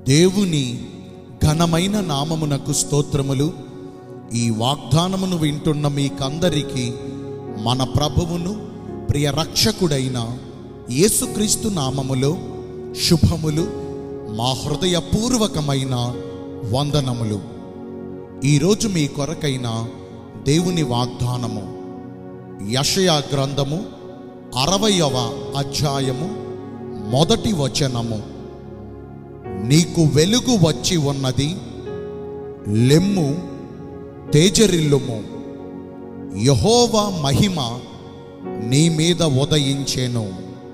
దేవుని ఘనమైన నామమునకు స్తోత్రములు ఈ వాగ్దానమును వింటున్న మీకందరికీ మన ప్రభువును ప్రియ రక్షకుడైన యేసుక్రీస్తు నామములో శుభములు మా హృదయపూర్వకమైన వందనములు ఈరోజు మీ కొరకైన దేవుని వాగ్దానము యషయా గ్రంథము అరవయవ అధ్యాయము మొదటి వచనము నీకు వెలుగు వచ్చి ఉన్నది లెమ్ము తేజరిల్లుము యహోవా మహిమ నీ మీద ఉదయించెను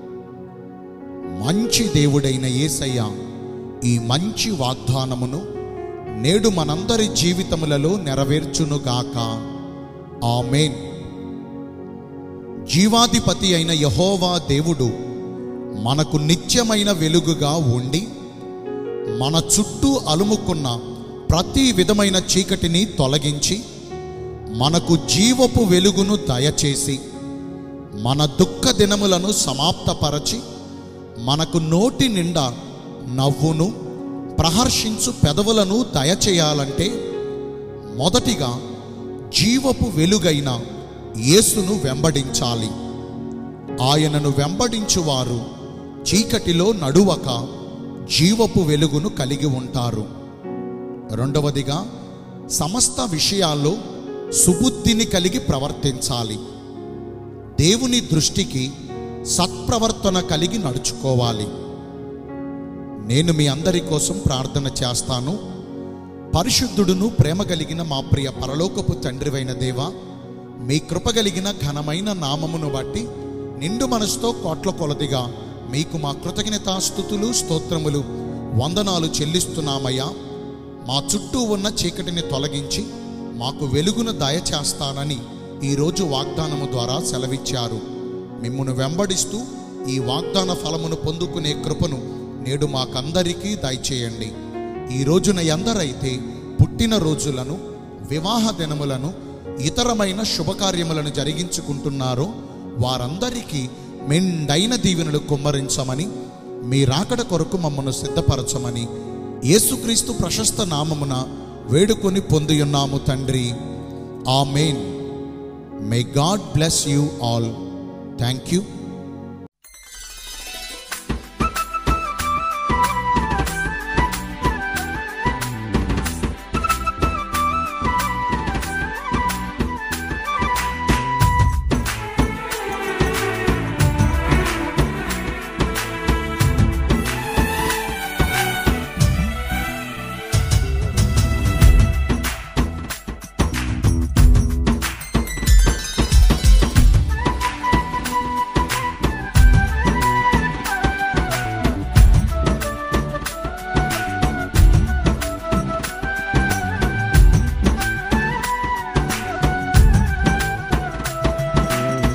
మంచి దేవుడైన యేసయ్య ఈ మంచి వాగ్దానమును నేడు మనందరి జీవితములలో నెరవేర్చునుగాక ఆమేన్ జీవాధిపతి అయిన యహోవా దేవుడు మనకు నిత్యమైన వెలుగుగా ఉండి మన చుట్టూ అలుముకున్న ప్రతి విధమైన చీకటిని తొలగించి మనకు జీవపు వెలుగును దయచేసి మన దుఃఖ దినములను సమాప్తపరచి మనకు నోటి నిండా నవ్వును ప్రహర్షించు పెదవులను దయచేయాలంటే మొదటిగా జీవపు వెలుగైన యేసును వెంబడించాలి ఆయనను వెంబడించువారు చీకటిలో నడువక జీవపు వెలుగును కలిగి ఉంటారు రెండవదిగా సమస్త విషయాల్లో సుబుద్ధిని కలిగి ప్రవర్తించాలి దేవుని దృష్టికి సత్ప్రవర్తన కలిగి నడుచుకోవాలి నేను మీ అందరి కోసం ప్రార్థన చేస్తాను పరిశుద్ధుడును ప్రేమ కలిగిన మా ప్రియ పరలోకపు తండ్రివైన దేవ మీ కృప కలిగిన ఘనమైన నామమును బట్టి నిండు మనసుతో కోట్ల కొలదిగా మీకు మా కృతజ్ఞతాస్థుతులు స్తోత్రములు వందనాలు చెల్లిస్తున్నామయ్యా మా చుట్టూ ఉన్న చీకటిని తొలగించి మాకు వెలుగును దయచేస్తానని ఈరోజు వాగ్దానము ద్వారా సెలవిచ్చారు మిమ్మును వెంబడిస్తూ ఈ వాగ్దాన ఫలమును పొందుకునే కృపను నేడు మాకందరికీ దయచేయండి ఈ రోజున ఎందరైతే పుట్టిన రోజులను వివాహ దినములను ఇతరమైన శుభకార్యములను జరిగించుకుంటున్నారో వారందరికీ మెండైన దీవెనలు కుమ్మరించమని మీ రాకడ కొరకు మమ్మను సిద్ధపరచమని యేసుక్రీస్తు ప్రశస్త నామమున వేడుకొని పొందియున్నాము తండ్రి amen may God bless you all thank you